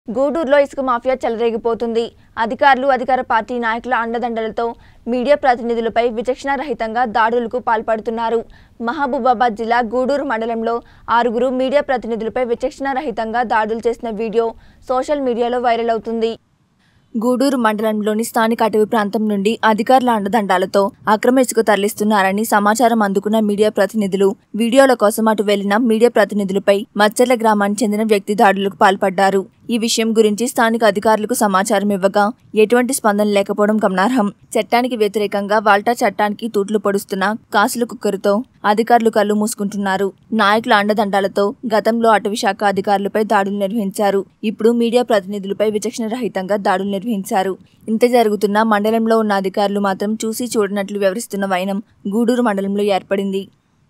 గూడూరులో ఇసుక మాఫియా చెలరేగిపోతుంది అధికారులు అధికార పార్టీ నాయకుల అండదండలతో మీడియా ప్రతినిధులపై విచక్షణారహితంగా దాడులకు పాల్పడుతున్నారు మహబూబాబాద్ జిల్లా గూడూరు మండలంలో ఆరుగురు మీడియా ప్రతినిధులపై విచక్షణారహితంగా దాడులు చేసిన వీడియో సోషల్ మీడియాలో వైరల్ అవుతుంది గూడూరు మండలంలోని స్థానిక అటవీ ప్రాంతం నుండి అధికారుల అండదండాలతో అక్రమ ఇసుక తరలిస్తున్నారని సమాచారం అందుకున్న మీడియా ప్రతినిధులు వీడియోల కోసం అటు వెళ్లిన మీడియా ప్రతినిధులపై మచ్చర్ల గ్రామానికి చెందిన వ్యక్తి దాడులకు పాల్పడ్డారు ఈ విషయం గురించి స్థానిక అధికారులకు సమాచారం ఇవ్వగా ఎటువంటి స్పందన లేకపోవడం గమనార్హం చట్టానికి వ్యతిరేకంగా వాల్టా చట్టానికి తూట్లు పొడుస్తున్న కాసుల కుక్కరుతో అధికారులు కళ్ళు మూసుకుంటున్నారు నాయకుల అండదండాలతో గతంలో అటవీ శాఖ అధికారులపై దాడులు నిర్వహించారు ఇప్పుడు మీడియా ప్రతినిధులపై విచక్షణ రహితంగా దాడులు నిర్వహించారు ఇంత జరుగుతున్న మండలంలో ఉన్న అధికారులు మాత్రం చూసి చూడనట్లు వ్యవహరిస్తున్న వైనం గూడూరు మండలంలో ఏర్పడింది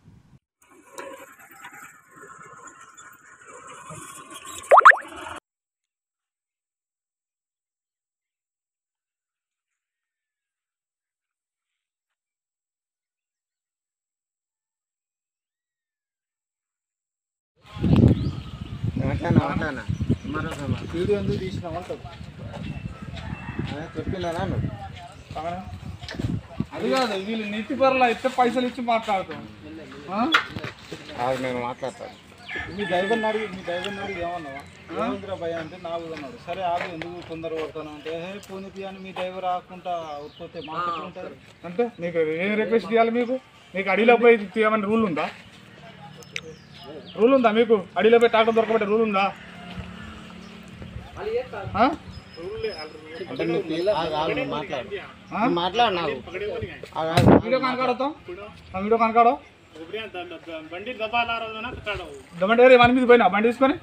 అట్లానా అట్లానా మరొక వీడియో ఎందుకు తీసినావు అంటావు చెప్పినారా నువ్వు అది కాదు వీళ్ళు నీతి పరులు అయితే పైసలు ఇచ్చి మాట్లాడతాం ఆ? అది నేను మాట్లాడతాను మీ డ్రైవర్ని అడిగి మీ డ్రైవర్ని అడిగి ఏమన్నావా ఏముందిరా భయ అంటే నాకు అన్నాడు సరే ఆగు ఎందుకు తొందర పడతాను అంటే హే పోనీ తీ అని మీ డ్రైవర్ ఆకుండా ఉత్పత్తి మాకు ఉంటుంది అంటే నీకు ఏం రిక్వెస్ట్ చేయాలి మీకు మీకు అడవిలో పోయి తీయమని రూల్ ఉందా రూల్ ఉందా మీకు అడవిలో పోయి ట్రాక్టర్ దొరకబట్టే రూల్ ఉందా ఆ? అంటే నువ్వు పిల్ల- ఆగు, ఆగు, నువ్వు మాట్లాడు నువ్వు మాట్లాడు నాకు ఆగు, ఆగు. వీడియో కనకాడతాం ఆ వీడియో కనకాడో దమ్మంటే వన్ మీద పోయినా బండి తీసుకొని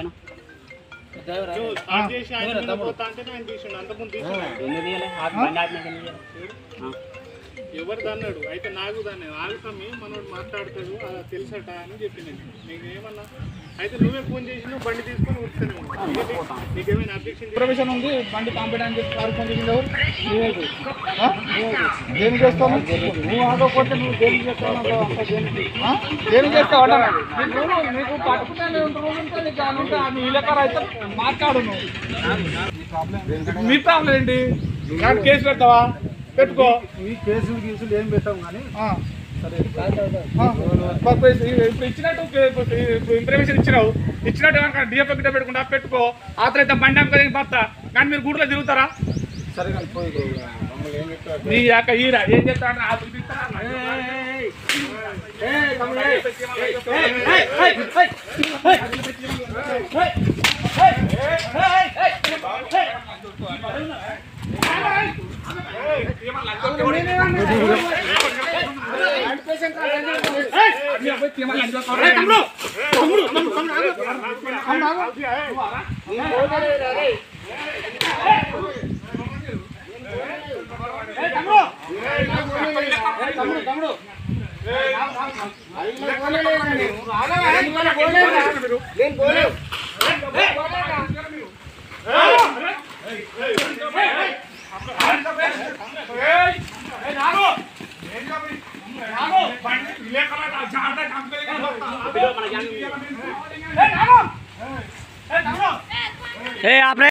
ఎవరు అన్నాడు అయితే నాకు దాన్ని ఆగుతామి మనోడు మాట్లాడతాడు అలా తెలుసట అని చెప్పిన నీకు ఏమన్నా అయితే నువ్వే ఫోన్ చేసి నువ్వు బండి తీసుకొని వస్తాను నీకేమైనా అబ్జెక్షన్ ప్రొఫెషన్ ఉంది బండి కాంపిట్ అని చెప్పి కారు ఫోన్ చేసింది ఎవరు? ఆ? దేనికి చేస్తావు నువ్వు ఆగకపోతే నువ్వు దేనికి చేస్తావు నాకు అంత దేనికి ఆ? దేనికి చేస్తావు అన్నా నీకు రూలు నీకు పట్టుకుంటే రూల్ ఉంటే నీకు అని ఉంటే నీ ఇలకారు అయితే మాట్లాడు నువ్వు మీ ప్రాబ్లం ఏంటి నాకు కేసు పెడతావా పెట్టుకో ఈ కేసులు గీసులు ఏం పెట్టాం కానీ ఆ. ఆ. ఇప్పుడు ఇప్పుడు ఇచ్చినట్టు ఇప్పుడు ఇన్ఫర్మేషన్ ఇచ్చినావు ఇచ్చినట్టు కనుక డిఎఫ్ గిట్ట పెట్టుకుంటా పెట్టుకో ఆతర అయితే బండి అమ్మకం భర్త కానీ మీరు గూడులో తిరుగుతారా సరే కానీ పోయి మమ్మల్ని ఏం చెప్పావు నీ యొక్క ఈరా ఏం చేస్తాడు ఆతులు తీస్తారా